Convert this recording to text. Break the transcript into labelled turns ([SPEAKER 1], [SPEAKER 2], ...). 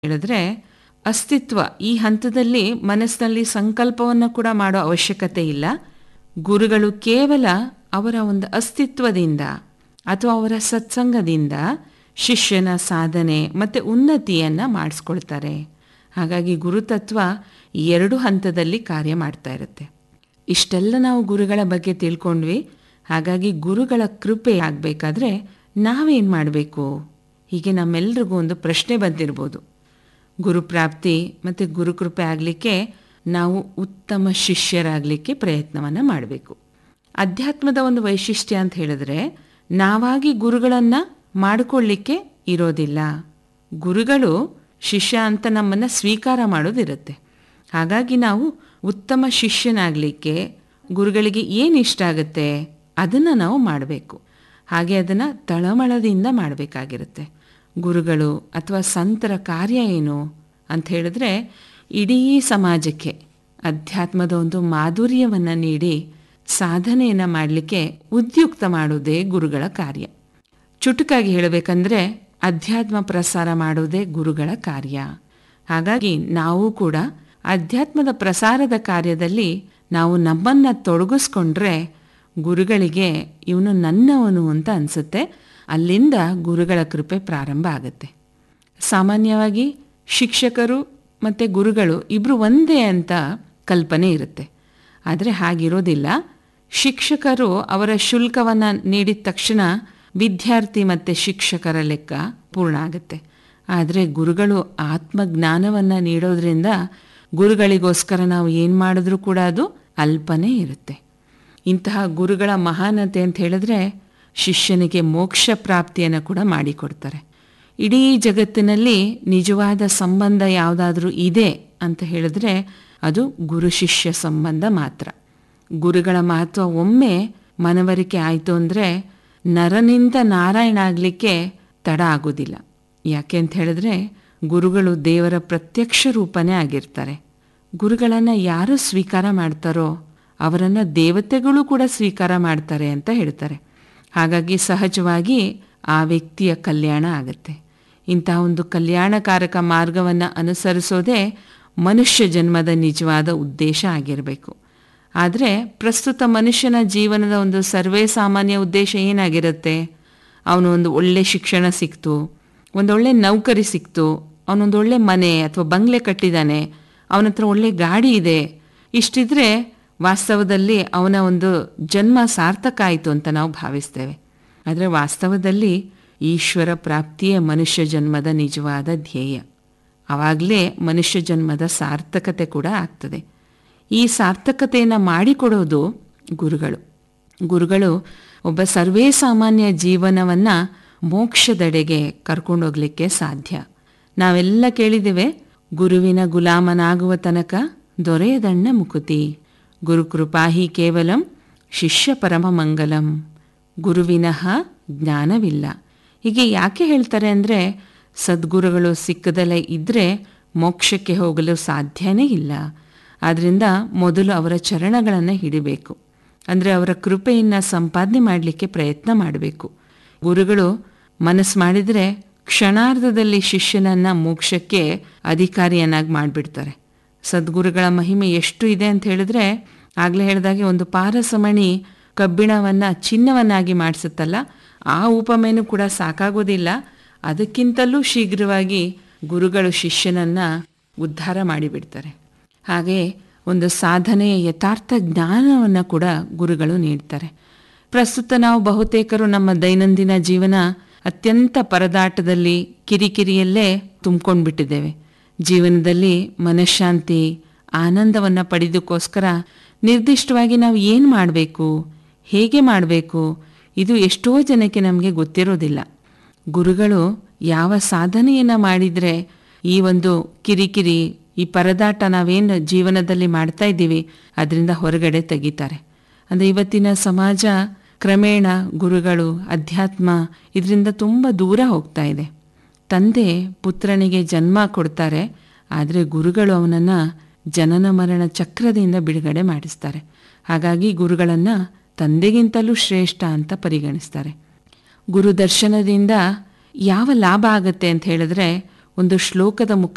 [SPEAKER 1] ಹೇಳಿದ್ರೆ ಅಸ್ತಿತ್ವ ಈ ಹಂತದಲ್ಲಿ ಮನಸ್ಸಿನಲ್ಲಿ ಸಂಕಲ್ಪವನ್ನು ಕೂಡ ಮಾಡೋ ಅವಶ್ಯಕತೆ ಇಲ್ಲ ಗುರುಗಳು ಕೇವಲ ಅವರ ಒಂದು ಅಸ್ತಿತ್ವದಿಂದ ಅಥವಾ ಅವರ ಸತ್ಸಂಗದಿಂದ ಶಿಷ್ಯನ ಸಾಧನೆ ಮತ್ತು ಉನ್ನತಿಯನ್ನು ಮಾಡಿಸ್ಕೊಳ್ತಾರೆ ಹಾಗಾಗಿ ಗುರುತತ್ವ ಈ ಎರಡು ಹಂತದಲ್ಲಿ ಕಾರ್ಯ ಮಾಡ್ತಾ ಇರುತ್ತೆ ಇಷ್ಟೆಲ್ಲ ನಾವು ಗುರುಗಳ ಬಗ್ಗೆ ತಿಳ್ಕೊಂಡ್ವಿ ಹಾಗಾಗಿ ಗುರುಗಳ ಕೃಪೆ ಆಗಬೇಕಾದ್ರೆ ನಾವೇನು ಮಾಡಬೇಕು ಹೀಗೆ ನಮ್ಮೆಲ್ರಿಗೂ ಒಂದು ಪ್ರಶ್ನೆ ಬಂದಿರ್ಬೋದು ಗುರುಪ್ರಾಪ್ತಿ ಮತ್ತು ಗುರುಕೃಪೆ ಆಗಲಿಕ್ಕೆ ನಾವು ಉತ್ತಮ ಶಿಷ್ಯರಾಗಲಿಕ್ಕೆ ಪ್ರಯತ್ನವನ್ನು ಮಾಡಬೇಕು ಅಧ್ಯಾತ್ಮದ ಒಂದು ವೈಶಿಷ್ಟ್ಯ ಅಂತ ಹೇಳಿದ್ರೆ ನಾವಾಗಿ ಗುರುಗಳನ್ನು ಮಾಡಿಕೊಳ್ಳಿಕ್ಕೆ ಇರೋದಿಲ್ಲ ಗುರುಗಳು ಶಿಷ್ಯ ಅಂತ ನಮ್ಮನ್ನು ಸ್ವೀಕಾರ ಮಾಡೋದಿರುತ್ತೆ ಹಾಗಾಗಿ ನಾವು ಉತ್ತಮ ಶಿಷ್ಯನಾಗಲಿಕ್ಕೆ ಗುರುಗಳಿಗೆ ಏನು ಇಷ್ಟ ಆಗುತ್ತೆ ಅದನ್ನು ನಾವು ಮಾಡಬೇಕು ಹಾಗೆ ಅದನ್ನು ತಳಮಳದಿಂದ ಮಾಡಬೇಕಾಗಿರುತ್ತೆ ಗುರುಗಳು ಅಥವಾ ಸಂತರ ಕಾರ್ಯ ಏನು ಅಂತ ಹೇಳಿದ್ರೆ ಇಡೀ ಸಮಾಜಕ್ಕೆ ಅಧ್ಯಾತ್ಮದ ಒಂದು ಮಾಧುರ್ಯವನ್ನು ನೀಡಿ ಸಾಧನೆಯನ್ನು ಮಾಡಲಿಕ್ಕೆ ಉದ್ಯುಕ್ತ ಮಾಡೋದೇ ಗುರುಗಳ ಕಾರ್ಯ ಚುಟುಕಾಗಿ ಹೇಳಬೇಕಂದ್ರೆ ಅಧ್ಯಾತ್ಮ ಪ್ರಸಾರ ಮಾಡೋದೇ ಗುರುಗಳ ಕಾರ್ಯ ಹಾಗಾಗಿ ನಾವು ಕೂಡ ಅಧ್ಯಾತ್ಮದ ಪ್ರಸಾರದ ಕಾರ್ಯದಲ್ಲಿ ನಾವು ನಮ್ಮನ್ನು ತೊಡಗಿಸ್ಕೊಂಡ್ರೆ ಗುರುಗಳಿಗೆ ಇವನು ನನ್ನವನು ಅಂತ ಅನಿಸುತ್ತೆ ಅಲ್ಲಿಂದ ಗುರುಗಳ ಕೃಪೆ ಪ್ರಾರಂಭ ಆಗುತ್ತೆ ಸಾಮಾನ್ಯವಾಗಿ ಶಿಕ್ಷಕರು ಮತ್ತು ಗುರುಗಳು ಇಬ್ಬರು ಒಂದೇ ಅಂತ ಕಲ್ಪನೆ ಇರುತ್ತೆ ಆದರೆ ಹಾಗಿರೋದಿಲ್ಲ ಶಿಕ್ಷಕರು ಅವರ ಶುಲ್ಕವನ್ನು ನೀಡಿದ ತಕ್ಷಣ ವಿದ್ಯಾರ್ಥಿ ಮತ್ತು ಶಿಕ್ಷಕರ ಲೆಕ್ಕ ಪೂರ್ಣ ಆಗುತ್ತೆ ಆದರೆ ಗುರುಗಳು ಆತ್ಮಜ್ಞಾನವನ್ನು ನೀಡೋದ್ರಿಂದ ಗುರುಗಳಿಗೋಸ್ಕರ ನಾವು ಏನು ಮಾಡಿದ್ರೂ ಕೂಡ ಅದು ಅಲ್ಪನೇ ಇರುತ್ತೆ ಇಂತಹ ಗುರುಗಳ ಮಹಾನತೆ ಅಂತ ಹೇಳಿದ್ರೆ ಶಿಷ್ಯನಿಗೆ ಮೋಕ್ಷ ಪ್ರಾಪ್ತಿಯನ್ನು ಕೂಡ ಮಾಡಿಕೊಡ್ತಾರೆ ಇಡೀ ಜಗತ್ತಿನಲ್ಲಿ ನಿಜವಾದ ಸಂಬಂಧ ಯಾವುದಾದ್ರೂ ಇದೆ ಅಂತ ಹೇಳಿದ್ರೆ ಅದು ಗುರು ಶಿಷ್ಯ ಸಂಬಂಧ ಮಾತ್ರ ಗುರುಗಳ ಮಹತ್ವ ಒಮ್ಮೆ ಮನವರಿಕೆ ಆಯಿತು ಅಂದರೆ ನರನಿಂದ ನಾರಾಯಣ ಆಗಲಿಕ್ಕೆ ತಡ ಆಗೋದಿಲ್ಲ ಯಾಕೆ ಅಂತ ಹೇಳಿದ್ರೆ ಗುರುಗಳು ದೇವರ ಪ್ರತ್ಯಕ್ಷ ರೂಪನೇ ಆಗಿರ್ತಾರೆ ಗುರುಗಳನ್ನು ಯಾರು ಸ್ವೀಕಾರ ಮಾಡ್ತಾರೋ ಅವರನ್ನು ದೇವತೆಗಳು ಕೂಡ ಸ್ವೀಕಾರ ಮಾಡ್ತಾರೆ ಅಂತ ಹೇಳ್ತಾರೆ ಹಾಗಾಗಿ ಸಹಜವಾಗಿ ಆ ವ್ಯಕ್ತಿಯ ಕಲ್ಯಾಣ ಆಗುತ್ತೆ ಇಂತಹ ಒಂದು ಕಲ್ಯಾಣಕಾರಕ ಮಾರ್ಗವನ್ನು ಅನುಸರಿಸೋದೇ ಮನುಷ್ಯ ಜನ್ಮದ ನಿಜವಾದ ಉದ್ದೇಶ ಆಗಿರಬೇಕು ಆದರೆ ಪ್ರಸ್ತುತ ಮನುಷ್ಯನ ಜೀವನದ ಒಂದು ಸರ್ವೇ ಸಾಮಾನ್ಯ ಉದ್ದೇಶ ಏನಾಗಿರುತ್ತೆ ಅವನು ಒಂದು ಒಳ್ಳೆ ಶಿಕ್ಷಣ ಸಿಕ್ತು ಒಂದೊಳ್ಳೆ ನೌಕರಿ ಸಿಕ್ತು ಅವನೊಂದು ಒಳ್ಳೆ ಮನೆ ಅಥವಾ ಬಂಗ್ಲೆ ಕಟ್ಟಿದ್ದಾನೆ ಅವನ ಹತ್ರ ಒಳ್ಳೆ ಗಾಡಿ ಇದೆ ಇಷ್ಟಿದ್ರೆ ವಾಸ್ತವದಲ್ಲಿ ಅವನ ಒಂದು ಜನ್ಮ ಸಾರ್ಥಕ ಆಯಿತು ಅಂತ ನಾವು ಭಾವಿಸ್ತೇವೆ ಆದರೆ ವಾಸ್ತವದಲ್ಲಿ ಈಶ್ವರ ಪ್ರಾಪ್ತಿಯೇ ಮನುಷ್ಯ ಜನ್ಮದ ನಿಜವಾದ ಧ್ಯೇಯ ಆವಾಗಲೇ ಮನುಷ್ಯ ಜನ್ಮದ ಸಾರ್ಥಕತೆ ಕೂಡ ಆಗ್ತದೆ ಈ ಸಾರ್ಥಕತೆಯನ್ನು ಮಾಡಿಕೊಡೋದು ಗುರುಗಳು ಗುರುಗಳು ಒಬ್ಬ ಸರ್ವೇ ಸಾಮಾನ್ಯ ಜೀವನವನ್ನು ಮೋಕ್ಷದೆಡೆಗೆ ಕರ್ಕೊಂಡೋಗ್ಲಿಕ್ಕೆ ಸಾಧ್ಯ ನಾವೆಲ್ಲ ಕೇಳಿದ್ದೇವೆ ಗುರುವಿನ ಗುಲಾಮನಾಗುವ ತನಕ ದೊರೆಯದಣ್ಣ ಮುಕುತಿ ಗುರುಕೃಪಾಹಿ ಕೇವಲಂ ಶಿಷ್ಯ ಪರಮ ಮಂಗಲಂ ಗುರುವಿನಃ ಜ್ಞಾನವಿಲ್ಲ ಹೀಗೆ ಯಾಕೆ ಹೇಳ್ತಾರೆ ಅಂದರೆ ಸದ್ಗುರುಗಳು ಸಿಕ್ಕದಲ್ಲೇ ಇದ್ದರೆ ಮೋಕ್ಷಕ್ಕೆ ಹೋಗಲು ಸಾಧ್ಯನೇ ಇಲ್ಲ ಆದ್ದರಿಂದ ಮೊದಲು ಅವರ ಚರಣಗಳನ್ನು ಹಿಡಿಬೇಕು ಅಂದರೆ ಅವರ ಕೃಪೆಯನ್ನು ಸಂಪಾದನೆ ಮಾಡಲಿಕ್ಕೆ ಪ್ರಯತ್ನ ಮಾಡಬೇಕು ಗುರುಗಳು ಮನಸ್ಸು ಮಾಡಿದರೆ ಕ್ಷಣಾರ್ಧದಲ್ಲಿ ಶಿಷ್ಯನನ್ನು ಮೋಕ್ಷಕ್ಕೆ ಅಧಿಕಾರಿಯನ್ನಾಗಿ ಮಾಡಿಬಿಡ್ತಾರೆ ಸದ್ಗುರುಗಳ ಮಹಿಮೆ ಎಷ್ಟು ಇದೆ ಅಂತ ಹೇಳಿದ್ರೆ ಆಗಲೇ ಹೇಳಿದಾಗೆ ಒಂದು ಪಾರಸಮಣಿ ಕಬ್ಬಿಣವನ್ನು ಚಿನ್ನವನ್ನಾಗಿ ಮಾಡಿಸುತ್ತಲ್ಲ ಆ ಉಪಮೆನೂ ಕೂಡ ಸಾಕಾಗೋದಿಲ್ಲ ಅದಕ್ಕಿಂತಲೂ ಶೀಘ್ರವಾಗಿ ಗುರುಗಳು ಶಿಷ್ಯನನ್ನು ಉದ್ಧಾರ ಮಾಡಿಬಿಡ್ತಾರೆ ಹಾಗೆ ಒಂದು ಸಾಧನೆಯ ಯಥಾರ್ಥ ಜ್ಞಾನವನ್ನು ಕೂಡ ಗುರುಗಳು ನೀಡ್ತಾರೆ ಪ್ರಸ್ತುತ ನಾವು ಬಹುತೇಕರು ನಮ್ಮ ದೈನಂದಿನ ಜೀವನ ಅತ್ಯಂತ ಪರದಾಟದಲ್ಲಿ ಕಿರಿಕಿರಿಯಲ್ಲೇ ತುಂಬ್ಕೊಂಡು ಬಿಟ್ಟಿದ್ದೇವೆ ಜೀವನದಲ್ಲಿ ಮನಃಶಾಂತಿ ಆನಂದವನ್ನು ಪಡೆದಕ್ಕೋಸ್ಕರ ನಿರ್ದಿಷ್ಟವಾಗಿ ನಾವು ಏನು ಮಾಡಬೇಕು ಹೇಗೆ ಮಾಡಬೇಕು ಇದು ಎಷ್ಟೋ ಜನಕ್ಕೆ ನಮಗೆ ಗೊತ್ತಿರೋದಿಲ್ಲ ಗುರುಗಳು ಯಾವ ಸಾಧನೆಯನ್ನು ಮಾಡಿದರೆ ಈ ಒಂದು ಕಿರಿಕಿರಿ ಈ ಪರದಾಟ ನಾವೇನು ಜೀವನದಲ್ಲಿ ಮಾಡ್ತಾ ಇದ್ದೀವಿ ಅದರಿಂದ ಹೊರಗಡೆ ತೆಗಿತಾರೆ ಅಂದರೆ ಇವತ್ತಿನ ಸಮಾಜ ಕ್ರಮೇಣ ಗುರುಗಳು ಅಧ್ಯಾತ್ಮ ಇದರಿಂದ ತುಂಬ ದೂರ ಹೋಗ್ತಾ ಇದೆ ತಂದೆ ಪುತ್ರನಿಗೆ ಜನ್ಮ ಕೊಡ್ತಾರೆ ಆದರೆ ಗುರುಗಳು ಅವನನ್ನು ಜನನ ಮರಣ ಚಕ್ರದಿಂದ ಬಿಡುಗಡೆ ಮಾಡಿಸ್ತಾರೆ ಹಾಗಾಗಿ ಗುರುಗಳನ್ನು ತಂದೆಗಿಂತಲೂ ಶ್ರೇಷ್ಠ ಅಂತ ಪರಿಗಣಿಸ್ತಾರೆ ಗುರು ದರ್ಶನದಿಂದ ಯಾವ ಲಾಭ ಆಗುತ್ತೆ ಅಂತ ಹೇಳಿದ್ರೆ ಒಂದು ಶ್ಲೋಕದ ಮುಖ